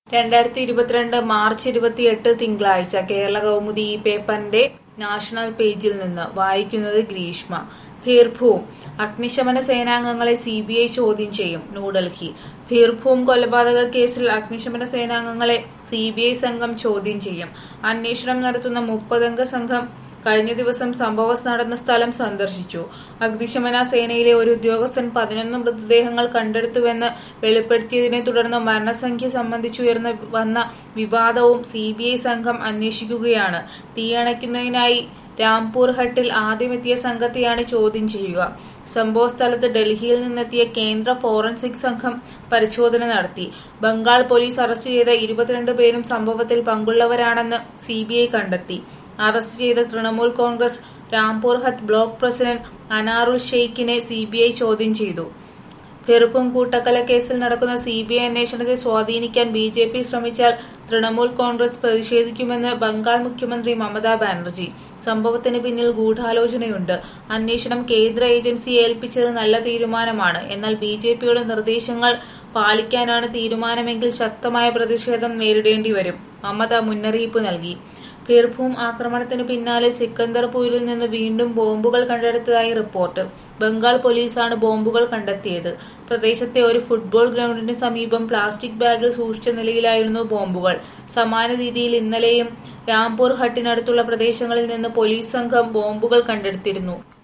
രണ്ടായിരത്തി ഇരുപത്തിരണ്ട് മാർച്ച് ഇരുപത്തിയെട്ട് തിങ്കളാഴ്ച കേരള കൗമുദി ഈ പേപ്പറിന്റെ നാഷണൽ പേജിൽ നിന്ന് വായിക്കുന്നത് ഗ്രീഷ്മ ഭീർഭൂം അഗ്നിശമന സേനാംഗങ്ങളെ സി ബി ഐ ചോദ്യം ചെയ്യും ന്യൂഡൽഹി ഭീർഭൂം കൊലപാതക കേസിൽ അഗ്നിശമന സേനാംഗങ്ങളെ സി ബി ഐ സംഘം ചോദ്യം ചെയ്യും അന്വേഷണം നടത്തുന്ന മുപ്പതംഗ സംഘം കഴിഞ്ഞ ദിവസം സംഭവം നടന്ന സ്ഥലം സന്ദർശിച്ചു അഗ്നിശമന സേനയിലെ ഒരു ഉദ്യോഗസ്ഥൻ പതിനൊന്ന് മൃതദേഹങ്ങൾ കണ്ടെടുത്തുവെന്ന് വെളിപ്പെടുത്തിയതിനെ തുടർന്ന് മരണസംഖ്യ സംബന്ധിച്ചുയർന്ന വന്ന വിവാദവും സി ബി ഐ സംഘം അന്വേഷിക്കുകയാണ് തീയണയ്ക്കുന്നതിനായി രാംപൂർ ഹട്ടിൽ ആദ്യമെത്തിയ സംഘത്തെയാണ് ചോദ്യം ചെയ്യുക സംഭവ സ്ഥലത്ത് ഡൽഹിയിൽ നിന്നെത്തിയ കേന്ദ്ര ഫോറൻസിക് സംഘം പരിശോധന നടത്തി ബംഗാൾ പോലീസ് അറസ്റ്റ് ചെയ്ത ഇരുപത്തിരണ്ട് പേരും സംഭവത്തിൽ പങ്കുള്ളവരാണെന്ന് സി കണ്ടെത്തി അറസ്റ്റ് ചെയ്ത Trinamool Congress Rampurhat block president Anarul ഷെയ്ഖിനെ സി ചോദ്യം ചെയ്തു ഫിർപ്പും കൂട്ടക്കല കേസിൽ നടക്കുന്ന സി ബി ഐ അന്വേഷണത്തെ സ്വാധീനിക്കാൻ ബി ജെ പി ശ്രമിച്ചാൽ തൃണമൂൽ കോൺഗ്രസ് പ്രതിഷേധിക്കുമെന്ന് ബംഗാൾ മുഖ്യമന്ത്രി മമതാ ബാനർജി സംഭവത്തിന് പിന്നിൽ ഗൂഢാലോചനയുണ്ട് അന്വേഷണം കേന്ദ്ര ഏജൻസിയെ ഏൽപ്പിച്ചത് നല്ല തീരുമാനമാണ് എന്നാൽ ബി ജെ പിയുടെ നിർദ്ദേശങ്ങൾ പാലിക്കാനാണ് തീരുമാനമെങ്കിൽ ശക്തമായ പ്രതിഷേധം നേരിടേണ്ടി വരും മമത മുന്നറിയിപ്പ് നൽകി ഫിർഭൂം ആക്രമണത്തിന് പിന്നാലെ സിക്കന്ദർപൂരിൽ നിന്ന് വീണ്ടും ബോംബുകൾ കണ്ടെടുത്തതായി റിപ്പോർട്ട് ബംഗാൾ പോലീസാണ് ബോംബുകൾ കണ്ടെത്തിയത് പ്രദേശത്തെ ഒരു ഫുട്ബോൾ ഗ്രൗണ്ടിന് സമീപം പ്ലാസ്റ്റിക് ബാഗിൽ സൂക്ഷിച്ച നിലയിലായിരുന്നു ബോംബുകൾ സമാന രീതിയിൽ ഇന്നലെയും രാംപൂർ ഹട്ടിനടുത്തുള്ള പ്രദേശങ്ങളിൽ നിന്ന് പോലീസ് സംഘം ബോംബുകൾ കണ്ടെടുത്തിരുന്നു